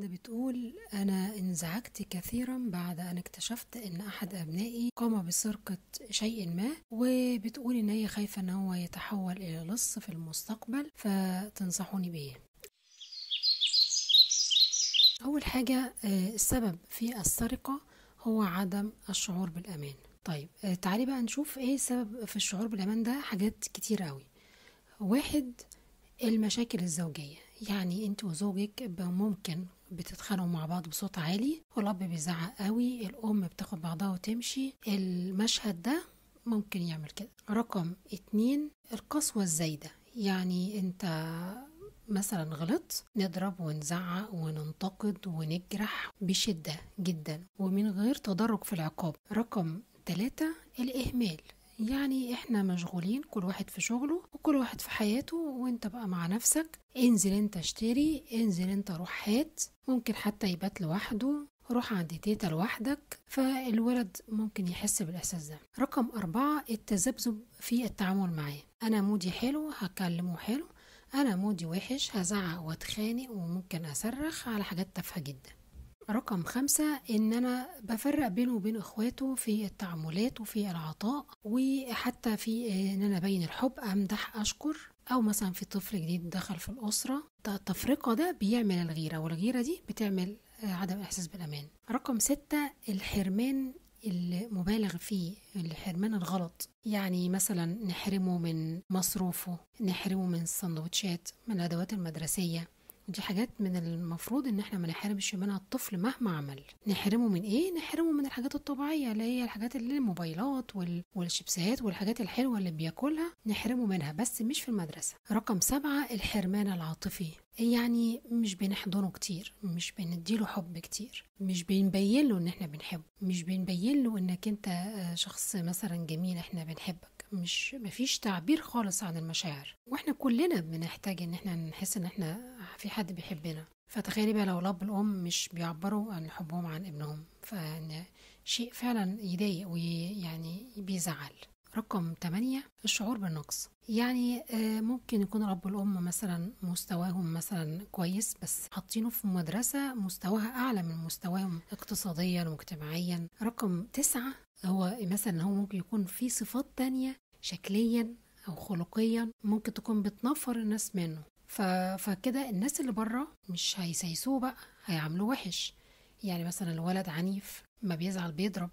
واحدة بتقول أنا انزعجت كثيرا بعد أن اكتشفت أن أحد أبنائي قام بسرقة شيء ما وبتقول إن هي خايفة إن هو يتحول إلى لص في المستقبل فتنصحوني بإيه أول حاجة آه، السبب في السرقة هو عدم الشعور بالأمان طيب آه، تعالي بقى نشوف ايه السبب في الشعور بالأمان ده حاجات كتير قوي واحد المشاكل الزوجية يعني انت وزوجك ب- ممكن بتتخانقوا مع بعض بصوت عالي والأب بيزعق قوي الأم بتاخد بعضها وتمشي المشهد ده ممكن يعمل كده رقم اتنين القسوة الزايدة يعني انت مثلا غلط نضرب ونزعق وننتقد ونجرح بشدة جدا ومن غير تدرج في العقاب رقم ثلاثة الإهمال يعني احنا مشغولين كل واحد في شغله وكل واحد في حياته وانت بقى مع نفسك انزل انت اشتري انزل انت روح هات ممكن حتى يبات لوحده روح عند تيتا لوحدك فالولد ممكن يحس بالإحساس ده رقم أربعة التذبذب في التعامل معاه أنا مودي حلو هكلمه حلو أنا مودي وحش هزعق واتخانق وممكن أصرخ على حاجات تافهة جدا رقم خمسة إن أنا بفرق بينه وبين إخواته في التعاملات وفي العطاء وحتى في إن أنا أبين الحب أمدح أشكر أو مثلا في طفل جديد دخل في الأسرة التفرقة ده بيعمل الغيرة والغيرة دي بتعمل آه، عدم إحساس بالأمان رقم ستة الحرمان المبالغ فيه الحرمان الغلط يعني مثلا نحرمه من مصروفه نحرمه من السندوتشات من الأدوات المدرسية دي حاجات من المفروض ان احنا ما نحرمش منها الطفل مهما عمل نحرمه من ايه نحرمه من الحاجات الطبيعيه اللي هي الحاجات اللي الموبايلات وال... والشيبسات والحاجات الحلوه اللي بياكلها نحرمه منها بس مش في المدرسه رقم سبعة الحرمان العاطفي يعني مش بنحضنه كتير مش بنديله حب كتير مش بنبين له ان احنا بنحبه مش بنبين له انك انت آه، شخص مثلا جميل احنا بنحبك مش مفيش تعبير خالص عن المشاعر واحنا كلنا بنحتاج ان احنا نحس ان احنا في حد بيحبنا فتخيلي بقى لو الاب والام مش بيعبروا عن حبهم عن ابنهم فان شيء فعلا يضايق ويعني بيزعل رقم 8 الشعور بالنقص يعني آه، ممكن يكون الاب والام مثلا مستواهم مثلا كويس بس حاطينه في مدرسه مستواها اعلى من مستواهم اقتصاديا واجتماعيا رقم تسعة هو مثلا هو ممكن يكون في صفات تانية شكليا او خلقيا ممكن تكون بتنفر الناس منه ف... فكده الناس اللي بره مش هيسيسوه بقى هيعاملوه وحش يعني مثلا الولد عنيف ما بيزعل بيضرب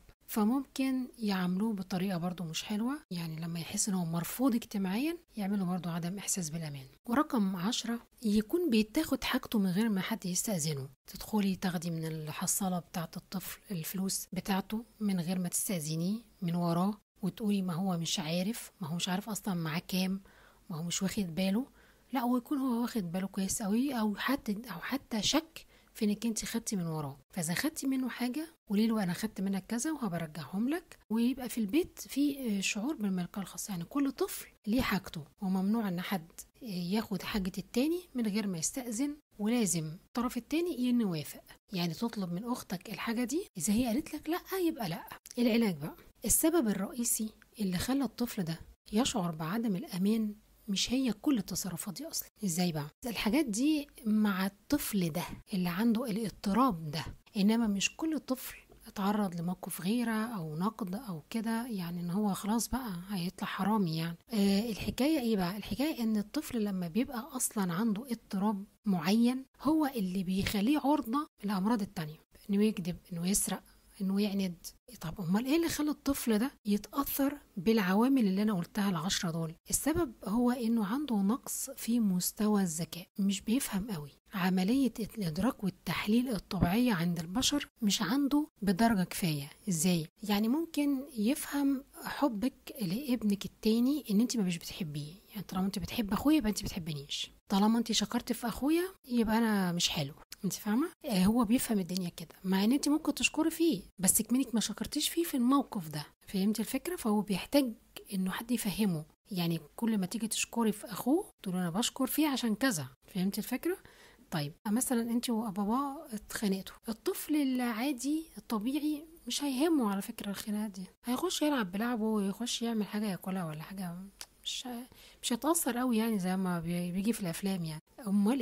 فممكن يعاملوه بطريقة برضو مش حلوة يعني لما يحس ان هو مرفوض اجتماعيا يعملوا برضو عدم احساس بالامان ورقم عشرة يكون بيتاخد حاجته من غير ما حد يستأذنه تدخلي تاخدي من الحصالة بتاعة الطفل الفلوس بتاعته من غير ما تستأذنيه من وراه وتقولي ما هو مش عارف ما هو مش عارف اصلا معاه كام ما هو مش واخد باله لا هو يكون هو واخد باله كويس قوي او حتى او حتى شك في انك انت خدتي من وراه فاذا خدتي منه حاجه قولي له انا خدت منك كذا وهبرجعهم لك ويبقى في البيت في شعور بالملكيه الخاصه يعني كل طفل ليه حاجته وممنوع ان حد ياخد حاجه التاني من غير ما يستأذن ولازم الطرف التاني ينوافق يعني تطلب من اختك الحاجه دي اذا هي قالت لك لا يبقى لا العلاج بقى السبب الرئيسي اللي خلى الطفل ده يشعر بعدم الامان مش هي كل التصرفات دي اصلا ازاي بقى الحاجات دي مع الطفل ده اللي عنده الاضطراب ده انما مش كل طفل اتعرض لموقف غيرة او نقد او كده يعني ان هو خلاص بقى هيطلع حرامي يعني آه الحكاية ايه بقى الحكاية ان الطفل لما بيبقى اصلا عنده اضطراب معين هو اللي بيخليه عرضة للامراض التانية انه يكذب انه يسرق انه يعند طب امال ايه اللي خلى الطفل ده يتاثر بالعوامل اللي انا قلتها العشرة دول السبب هو انه عنده نقص في مستوى الذكاء مش بيفهم قوي عملية الإدراك والتحليل الطبيعية عند البشر مش عنده بدرجة كفاية إزاي؟ يعني ممكن يفهم حبك لابنك التاني إن أنت ما مش بتحبيه يعني طالما أنت بتحب أخويا يبقى أنت بتحبنيش طالما أنت شكرت في أخويا يبقى أنا مش حلو انت فاهمه آه هو بيفهم الدنيا كده مع ان انت ممكن تشكري فيه بس كمنك ما شكرتيش فيه في الموقف ده فهمتي الفكره فهو بيحتاج انه حد يفهمه يعني كل ما تيجي تشكري في اخوه تقول انا بشكر فيه عشان كذا فهمتي الفكره طيب مثلا انت وباباه اتخانقتوا الطفل العادي الطبيعي مش هيهمه على فكره الخناقات دي هيخش يلعب بلعبه ويخش يعمل حاجه ياكلها ولا حاجه مش مش هيتاثر قوي يعني زي ما بيجي في الافلام يعني امال ايه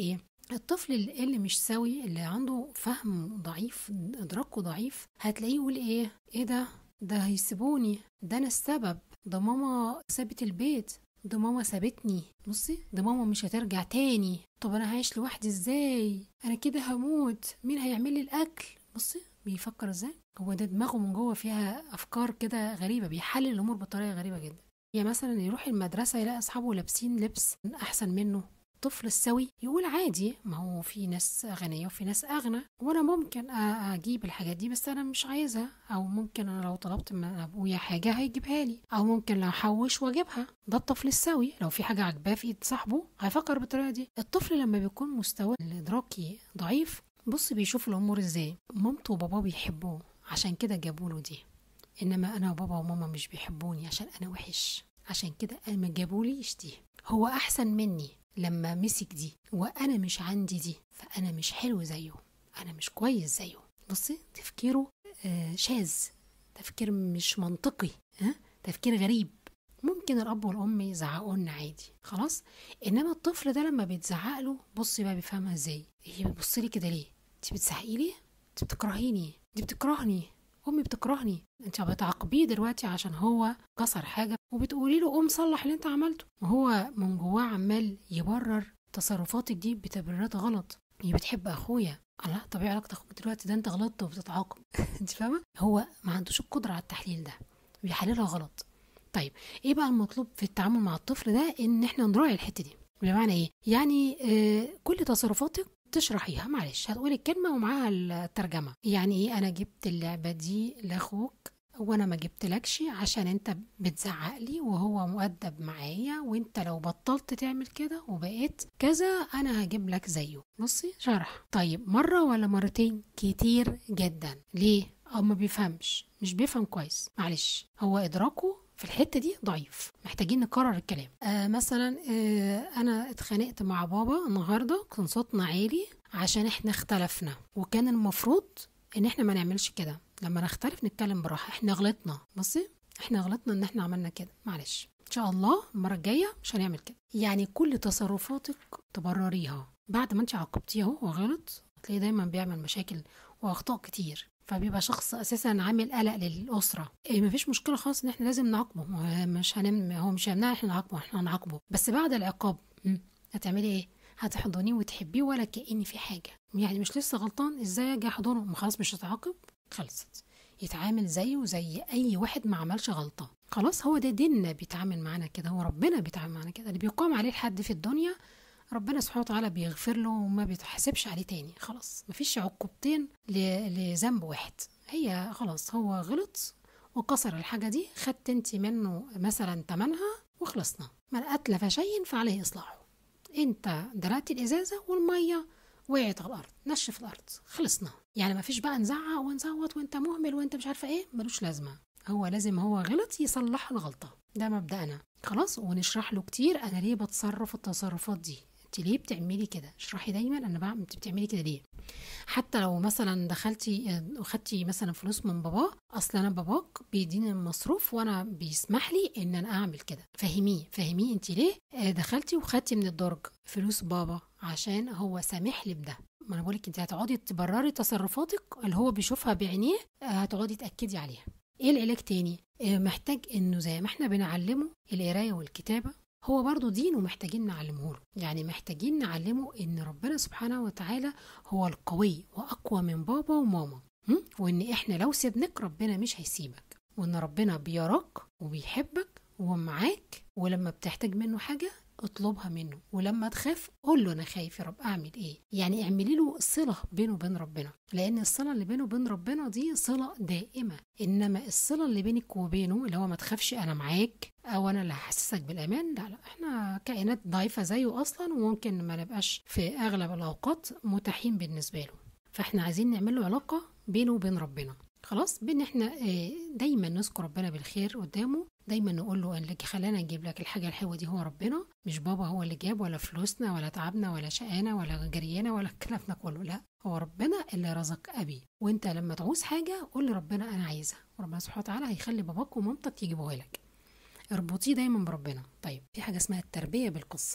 الطفل اللي اللي مش سوي اللي عنده فهم ضعيف ادراكه ضعيف هتلاقيه يقول ايه ايه ده ده هيسيبوني ده انا السبب ده ماما سابت البيت ده ماما سابتني بصي ده ماما مش هترجع تاني طب انا هعيش لوحدي ازاي انا كده هموت مين هيعمل لي الاكل بصي بيفكر ازاي هو ده دماغه من جوه فيها افكار كده غريبه بيحلل الامور بطريقه غريبه جدا يعني مثلا يروح المدرسه يلاقي اصحابه لابسين لبس احسن منه الطفل السوي يقول عادي ما هو في ناس غنية وفي ناس أغنى وأنا ممكن أجيب الحاجات دي بس أنا مش عايزها أو ممكن أنا لو طلبت من أبويا حاجة هيجيبها لي أو ممكن لو حوش وأجيبها ده الطفل السوي لو في حاجة عجباه في إيد صاحبه هيفكر بالطريقة دي الطفل لما بيكون مستواه الإدراكي ضعيف بص بيشوف الأمور إزاي مامته وباباه بيحبوه عشان كده جابوله دي إنما أنا وبابا وماما مش بيحبوني عشان أنا وحش عشان كده أنا جابوليش دي هو أحسن مني لما مسك دي وانا مش عندي دي فانا مش حلو زيه انا مش كويس زيه بصي تفكيره آه شاذ تفكير مش منطقي ها تفكير غريب ممكن الاب والام يزعقوا لنا عادي خلاص انما الطفل ده لما بيتزعق له بصي بقى بيفهمها ازاي هي بتبص لي كده ليه انت بتزعقي لي انت بتكرهيني دي بتكرهني امي بتكرهني انت بتعاقبيه دلوقتي عشان هو كسر حاجه وبتقولي له قوم صلح اللي انت عملته وهو من جواه عمال يبرر تصرفاتك دي بتبريرات غلط هي بتحب اخويا الله طب ايه علاقه اخوك دلوقتي ده انت غلطت وبتتعاقب انت فاهمه هو ما عندوش القدره على التحليل ده بيحللها غلط طيب ايه بقى المطلوب في التعامل مع الطفل ده ان احنا نراعي الحته دي بمعنى ايه يعني آه كل تصرفاتك تشرحيها معلش هتقولي الكلمة ومعاها الترجمة يعني ايه انا جبت اللعبة دي لاخوك وانا ما جبتلكش عشان انت بتزعق لي وهو مؤدب معايا وانت لو بطلت تعمل كده وبقيت كذا انا هجيب لك زيه بصي شرح طيب مرة ولا مرتين كتير جدا ليه او ما بيفهمش مش بيفهم كويس معلش هو ادراكه في الحتة دي ضعيف محتاجين نكرر الكلام آه مثلا آه انا اتخانقت مع بابا النهاردة كان صوتنا عالي عشان احنا اختلفنا وكان المفروض ان احنا ما نعملش كده لما نختلف نتكلم براحة احنا غلطنا بصي احنا غلطنا ان احنا عملنا كده معلش ان شاء الله المرة الجاية مش هنعمل كده يعني كل تصرفاتك تبرريها بعد ما انت عاقبتيه هو غلط هتلاقيه دايما بيعمل مشاكل واخطاء كتير فبيبقى شخص اساسا عامل قلق للاسره إيه مفيش مشكله خالص ان احنا لازم نعاقبه مش هنم هو مش هيمنع احنا نعاقبه احنا هنعاقبه بس بعد العقاب هتعملي ايه هتحضنيه وتحبيه ولا كأن في حاجه يعني مش لسه غلطان ازاي اجي احضنه ما خلاص مش هتعاقب خلصت يتعامل زيه زي اي واحد ما عملش غلطه خلاص هو ده ديننا بيتعامل معانا كده هو ربنا بيتعامل معانا كده اللي بيقام عليه الحد في الدنيا ربنا سبحانه وتعالى بيغفر له وما بيتحاسبش عليه تاني خلاص مفيش عقوبتين لذنب واحد هي خلاص هو غلط وكسر الحاجة دي خدت انت منه مثلا تمنها وخلصنا من أتلف شيء فعليه إصلاحه انت درقت الإزازة والمية وقعت على الأرض نشف الأرض خلصنا يعني مفيش بقى نزعق ونصوت وانت مهمل وانت مش عارفة ايه ملوش لازمة هو لازم هو غلط يصلح الغلطة ده مبدأنا خلاص ونشرح له كتير انا ليه بتصرف التصرفات دي انت ليه بتعملي كده اشرحي دايما انا بعمل انت بتعملي كده ليه حتى لو مثلا دخلتي وخدتي مثلا فلوس من بابا اصل انا باباك بيديني المصروف وانا بيسمح لي ان انا اعمل كده فهميه فهميه انت ليه دخلتي وخدتي من الدرج فلوس بابا عشان هو سامح لي بده ما انا بقولك انت هتقعدي تبرري تصرفاتك اللي هو بيشوفها بعينيه هتقعدي تاكدي عليها ايه العلاج تاني محتاج انه زي ما احنا بنعلمه القرايه والكتابه هو برضو دين ومحتاجين نعلمه له يعني محتاجين نعلمه ان ربنا سبحانه وتعالى هو القوي واقوى من بابا وماما وان احنا لو سيبناك ربنا مش هيسيبك وان ربنا بيراك وبيحبك ومعاك ولما بتحتاج منه حاجة اطلبها منه ولما تخاف قول له انا خايف يا رب اعمل ايه يعني اعملي له صله بينه وبين ربنا لان الصله اللي بينه وبين ربنا دي صله دائمه انما الصله اللي بينك وبينه اللي هو ما تخافش انا معاك او انا اللي هحسسك بالامان لا لا احنا كائنات ضعيفه زيه اصلا وممكن ما نبقاش في اغلب الاوقات متاحين بالنسبه له فاحنا عايزين نعمل له علاقه بينه وبين ربنا خلاص بان احنا دايما نذكر ربنا بالخير قدامه دايما نقول له اللي خلانا نجيب لك الحاجه الحلوه دي هو ربنا مش بابا هو اللي جاب ولا فلوسنا ولا تعبنا ولا شقانا ولا جريانا ولا الكلام ده كله لا هو ربنا اللي رزق ابي وانت لما تعوز حاجه قول لربنا انا عايزها وربنا سبحانه وتعالى هيخلي باباك ومامتك يجيبوها لك اربطيه دايما بربنا طيب في حاجه اسمها التربيه بالقصه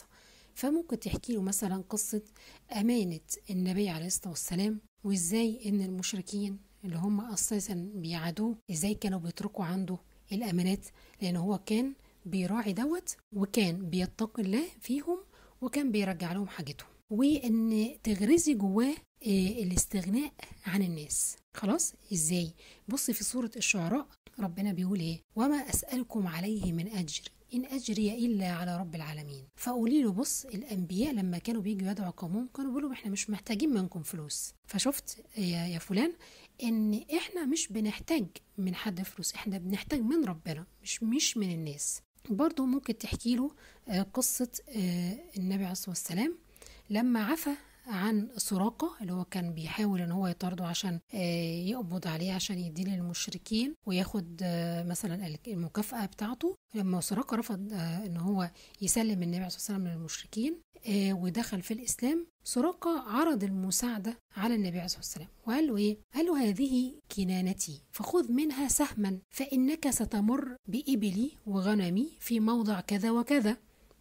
فممكن تحكي له مثلا قصة أمانة النبي عليه الصلاة والسلام وإزاي إن المشركين اللي هم أساسا بيعادوه إزاي كانوا بيتركوا عنده الأمانات لأن هو كان بيراعي دوت وكان بيتقي الله فيهم وكان بيرجع لهم حاجتهم وان تغرزي جواه آه، الاستغناء عن الناس خلاص ازاي بصي في سورة الشعراء ربنا بيقول ايه وما اسألكم عليه من اجر إن أجري إلا على رب العالمين فقولي له بص الأنبياء لما كانوا بيجوا يدعوا قومهم كانوا بيقولوا إحنا مش محتاجين منكم فلوس فشفت يا, يا فلان إن إحنا مش بنحتاج من حد فلوس إحنا بنحتاج من ربنا مش مش من الناس برضه ممكن تحكي له آه، قصة آه، النبي عليه الصلاة والسلام لما عفى عن سراقة اللي هو كان بيحاول ان هو يطارده عشان آه، يقبض عليه عشان يديه للمشركين وياخد آه، مثلا المكافأة بتاعته لما سراقة رفض آه، ان هو يسلم النبي عليه الصلاة والسلام للمشركين ودخل في الإسلام سراقة عرض المساعدة على النبي عليه الصلاة والسلام وقال له إيه؟ قال له هذه كنانتي فخذ منها سهما فإنك ستمر بإبلي وغنمي في موضع كذا وكذا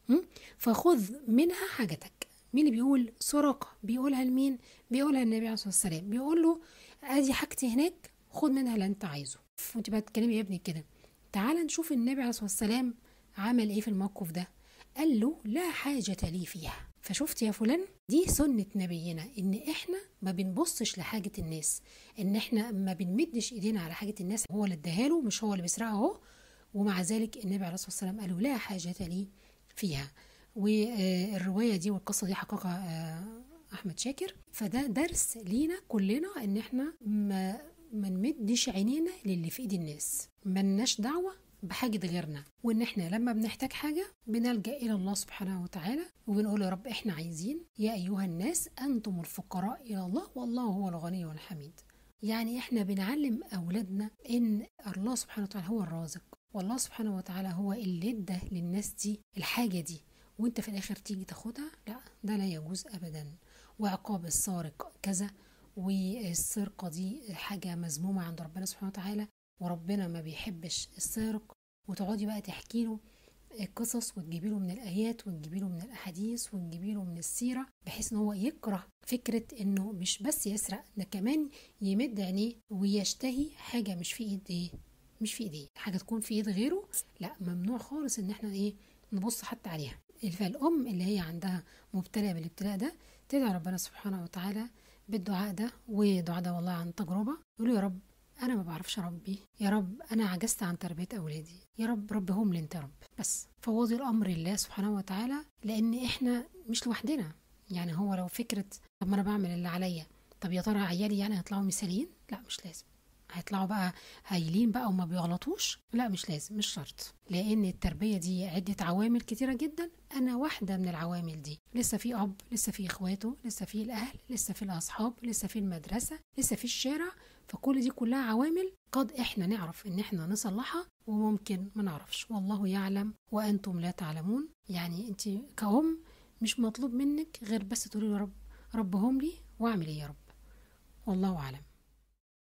فخذ منها حاجتك مين اللي بيقول سراقة بيقولها لمين بيقولها النبي عليه الصلاة والسلام بيقول له ادي حاجتي هناك خد منها اللي انت عايزه وانت بقى تتكلمي يا ابني كده تعال نشوف النبي عليه الصلاة والسلام عمل ايه في الموقف ده قال له لا حاجة لي فيها فشفت يا فلان دي سنة نبينا ان احنا ما بنبصش لحاجة الناس ان احنا ما بنمدش ايدينا على حاجة الناس هو اللي اداها له مش هو اللي بيسرقها اهو ومع ذلك النبي عليه الصلاة والسلام قال له لا حاجة لي فيها والروايه دي والقصه دي حققها آه، احمد شاكر فده درس لينا كلنا ان احنا ما ما نمدش عينينا للي في ايد الناس ملناش دعوه بحاجة غيرنا وإن إحنا لما بنحتاج حاجة بنلجأ إلى الله سبحانه وتعالى وبنقول يا رب إحنا عايزين يا أيها الناس أنتم الفقراء إلى الله والله هو الغني والحميد يعني إحنا بنعلم أولادنا إن الله سبحانه وتعالى هو الرازق والله سبحانه وتعالى هو اللي ادى للناس دي الحاجة دي وانت في الاخر تيجي تاخدها لا ده لا يجوز ابدا وعقاب السارق كذا والسرقه دي حاجه مذمومه عند ربنا سبحانه وتعالى وربنا ما بيحبش السارق وتقعدي بقى تحكي له قصص وتجيبي له من الايات وتجيبي له من الاحاديث وتجيبي له من السيره بحيث ان هو يكره فكره انه مش بس يسرق ده كمان يمد عينيه ويشتهي حاجه مش في ايد ايه مش في ايديه حاجه تكون في ايد غيره لا ممنوع خالص ان احنا ايه نبص حتى عليها فالأم اللي هي عندها مبتلى بالابتلاء ده تدعي ربنا سبحانه وتعالى بالدعاء ده ودعاء ده والله عن تجربة يقول يا رب أنا ما بعرفش أربي يا رب أنا عجزت عن تربية أولادي يا رب ربهم لي أنت رب بس فوضي الأمر لله سبحانه وتعالى لأن إحنا مش لوحدنا يعني هو لو فكرة طب ما أنا بعمل اللي عليا طب يا ترى عيالي يعني هيطلعوا مثاليين لا مش لازم هيطلعوا بقى هايلين بقى وما بيغلطوش لا مش لازم مش شرط لان التربيه دي عده عوامل كتيره جدا انا واحده من العوامل دي لسه في اب لسه في اخواته لسه في الاهل لسه في الاصحاب لسه في المدرسه لسه في الشارع فكل دي كلها عوامل قد احنا نعرف ان احنا نصلحها وممكن ما نعرفش والله يعلم وانتم لا تعلمون يعني انت كأم مش مطلوب منك غير بس تقولي يا رب ربهم لي واعمل ايه يا رب والله اعلم